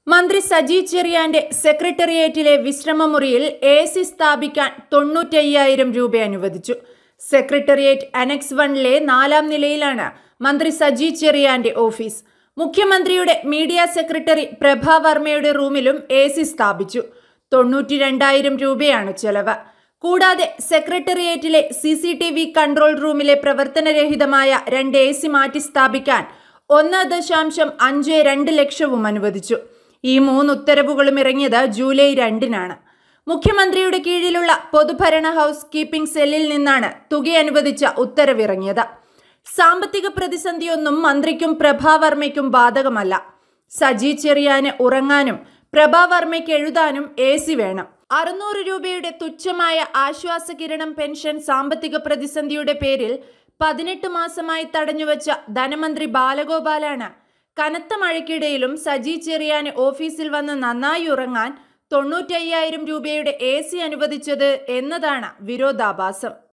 മന്ത്രി സജി ചെറിയാന്റെ സെക്രട്ടേറിയറ്റിലെ വിശ്രമമുറിയിൽ എ സി സ്ഥാപിക്കാൻ തൊണ്ണൂറ്റയ്യായിരം രൂപ അനുവദിച്ചു സെക്രട്ടേറിയറ്റ് അനക്സ് വണ്ണിലെ നാലാം നിലയിലാണ് മന്ത്രി സജി ചെറിയാന്റെ ഓഫീസ് മുഖ്യമന്ത്രിയുടെ മീഡിയ സെക്രട്ടറി പ്രഭ വർമ്മയുടെ റൂമിലും എ സി സ്ഥാപിച്ചു തൊണ്ണൂറ്റി രണ്ടായിരം രൂപയാണ് ചെലവ് കൂടാതെ സെക്രട്ടേറിയറ്റിലെ C C T V control റൂമിലെ പ്രവർത്തനരഹിതമായ രണ്ട് എ സി മാറ്റി സ്ഥാപിക്കാൻ ഒന്ന് ദശാംശം അഞ്ച് രണ്ട് ലക്ഷവും അനുവദിച്ചു ഈ മൂന്ന് ഉത്തരവുകളും ഇറങ്ങിയത് ജൂലൈ രണ്ടിനാണ് മുഖ്യമന്ത്രിയുടെ കീഴിലുള്ള പൊതുഭരണ ഹൗസ് കീപ്പിംഗ് സെല്ലിൽ നിന്നാണ് തുക അനുവദിച്ച ഉത്തരവിറങ്ങിയത് സാമ്പത്തിക പ്രതിസന്ധിയൊന്നും മന്ത്രിക്കും പ്രഭാവർമ്മയ്ക്കും ബാധകമല്ല സജി ചെറിയാന് ഉറങ്ങാനും പ്രഭാവർമ്മയ്ക്ക് എഴുതാനും എ സി വേണം അറുന്നൂറ് രൂപയുടെ തുച്ഛമായ ആശ്വാസകിരണം പെൻഷൻ സാമ്പത്തിക പ്രതിസന്ധിയുടെ പേരിൽ പതിനെട്ട് മാസമായി തടഞ്ഞുവച്ച ധനമന്ത്രി ബാലഗോപാലാണ് കനത്ത മഴയ്ക്കിടയിലും സജി ചെറിയാന് ഓഫീസിൽ വന്ന് നന്നായി ഉറങ്ങാൻ തൊണ്ണൂറ്റയ്യായിരം രൂപയുടെ എ സി അനുവദിച്ചത് എന്നതാണ് വിരോധാഭാസം